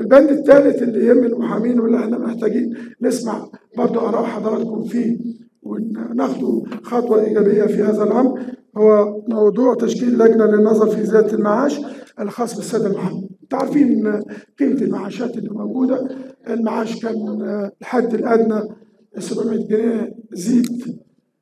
البند الثالث اللي يهم المحامين واللي احنا محتاجين نسمع برضه اراء حضراتكم فيه وناخده خطوه ايجابيه في هذا الامر هو موضوع تشكيل لجنه للنظر في زياده المعاش الخاص بالساده المحامين. انتوا عارفين قيمه المعاشات اللي موجوده المعاش كان الحد الادنى 700 جنيه زيد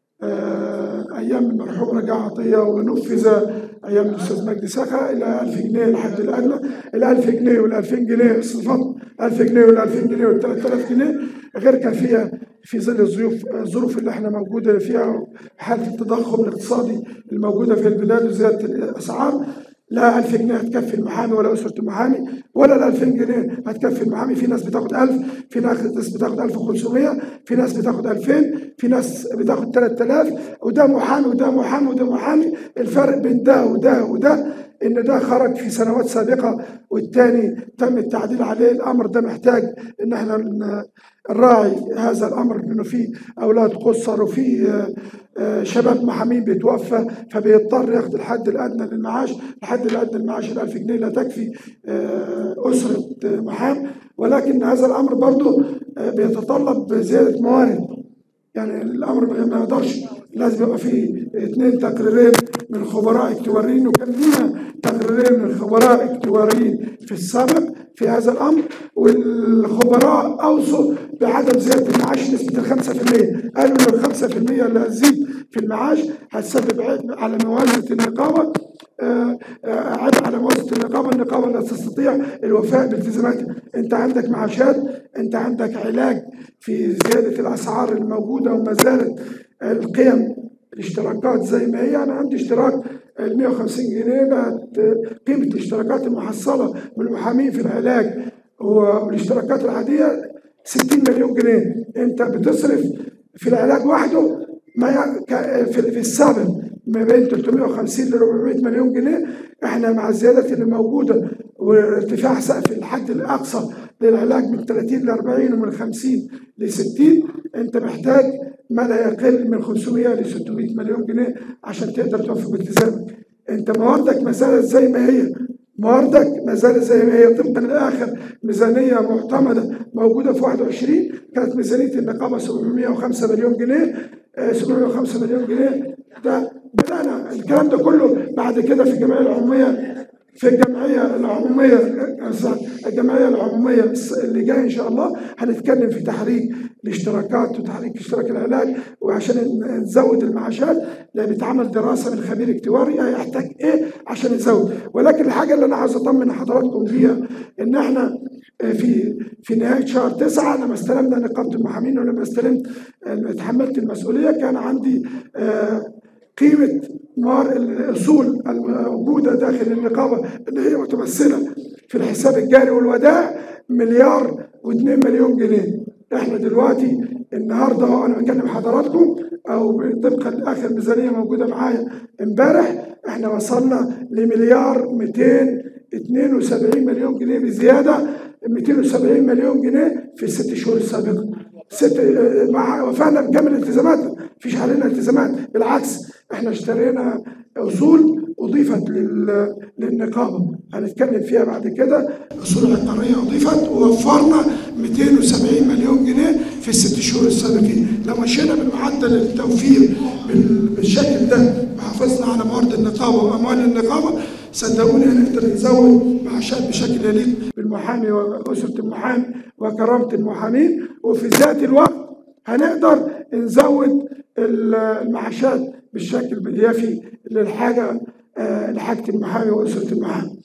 آه، ايام المرحوم رجاء عطيه ونفذ ايام الاستاذ مجدي سخا الى 1000 جنيه الحد الادنى ال 1000 جنيه وال 2000 جنيه صفات 1000 جنيه وال 2000 جنيه وال 3000 جنيه غير كافيه في ظل الظروف الظروف اللي احنا موجوده فيها حاله التضخم الاقتصادي الموجوده في البلاد وزياده الاسعار لا 1000 جنيه هتكفي المحامي ولا اسره المحامي ولا ال 2000 جنيه هتكفي المحامي في ناس بتاخد 1000 في ناس بتاخد 1500 في ناس بتاخد 2000 في ناس بتاخد 3000 وده محامي وده محامي وده محامي الفرق بين ده وده وده ان ده خرج في سنوات سابقه والتاني تم التعديل عليه الامر ده محتاج ان احنا نراعي هذا الامر انه في اولاد قصر وفي آه، آه، شباب محامين بيتوفى فبيضطر ياخد الحد الادنى للمعاش الحد الادنى للمعاش ال 1000 جنيه لا تكفي آه، اسره محام ولكن هذا الامر برضه آه، بيتطلب زياده موارد يعني الامر ما يقدرش لازم يبقى فيه اثنين تقريرين من خبراء اكتواريين وكان لنا تقريرين من خبراء اكتواريين في السابق في هذا الامر والخبراء اوصوا بعدم زياده المعاش نسبه ال 5% قالوا ان ال 5% اللي هتزيد في المعاش هتسبب عبء على موازنه النقابه آه، آه، عبء على موازنه النقابه، النقابه لا تستطيع الوفاء بالتزاماتها، انت عندك معاشات، انت عندك علاج في زياده الاسعار الموجوده وما زالت القيم الاشتراكات زي ما هي انا عندي اشتراك ال 150 جنيه بقت قيمه الاشتراكات المحصله من المحامين في العلاج والاشتراكات العاديه 60 مليون جنيه انت بتصرف في العلاج وحده ما ي- ك- في في السابق ما بين 350 ل 400 مليون جنيه احنا مع الزيادات اللي موجوده وارتفاع سقف الحد الاقصى للعلاج من 30 ل 40 ومن 50 ل 60 انت محتاج ما لا يقل من 500 ل 600 مليون جنيه عشان تقدر توفي بالتزامك انت مواردك ما زالت زي ما هي مواردك ما زالت زي ما هي طبقا لاخر ميزانيه معتمده موجوده في 21 كانت ميزانيه النقابه 705 مليون جنيه آه، 705 مليون جنيه ده بدانا الكلام ده كله بعد كده في الجمعيه العموميه في الجمعيه العموميه آه، سوري، الجمعيه العموميه الس- اللي جايه ان شاء الله هنتكلم في تحريك الاشتراكات وتحريك اشتراك العلاج وعشان ن- نزود المعاشات لا بيتعمل دراسه من خبير اكتواري هيحتاج ايه عشان يزود ولكن الحاجه اللي انا عايز اطمن حضراتكم بيها ان احنا آه، في في نهايه شهر تسعه لما استلمنا نقابه المحامين ولما استلمت آه، تحملت المسؤوليه كان عندي آه، قيمة موار الأصول الموجودة داخل النقابة اللي هي متمثلة في الحساب الجاري والودائع مليار واثنين مليون جنيه احنا دلوقتي النهارده اهو انا بكلم حضراتكم او طبقا لاخر ميزانيه موجوده معايا امبارح احنا وصلنا لمليار 272 مليون جنيه بزياده 270 مليون جنيه في الست شهور السابقه ست مع وفانا بكامل التزاماتنا مفيش علينا التزامات بالعكس احنا اشترينا اصول اضيفت لل... للنقابه هنتكلم فيها بعد كده اصول عقاريه اضيفت ووفرنا 270 مليون جنيه في الست شهور السابقين لو مشينا بالمعدل التوفير بال- بالشكل ده وحافظنا على موارد النقابه واموال النقابه صدقوني هنقدر نزود معاشات بشكل يليق بالمحامي واسره المحامي وكرامه المحامين وفي ذات الوقت هنقدر نزود المعاشات بالشكل اليافي للحاجه آه، لحاجه المحامي واسره المحامي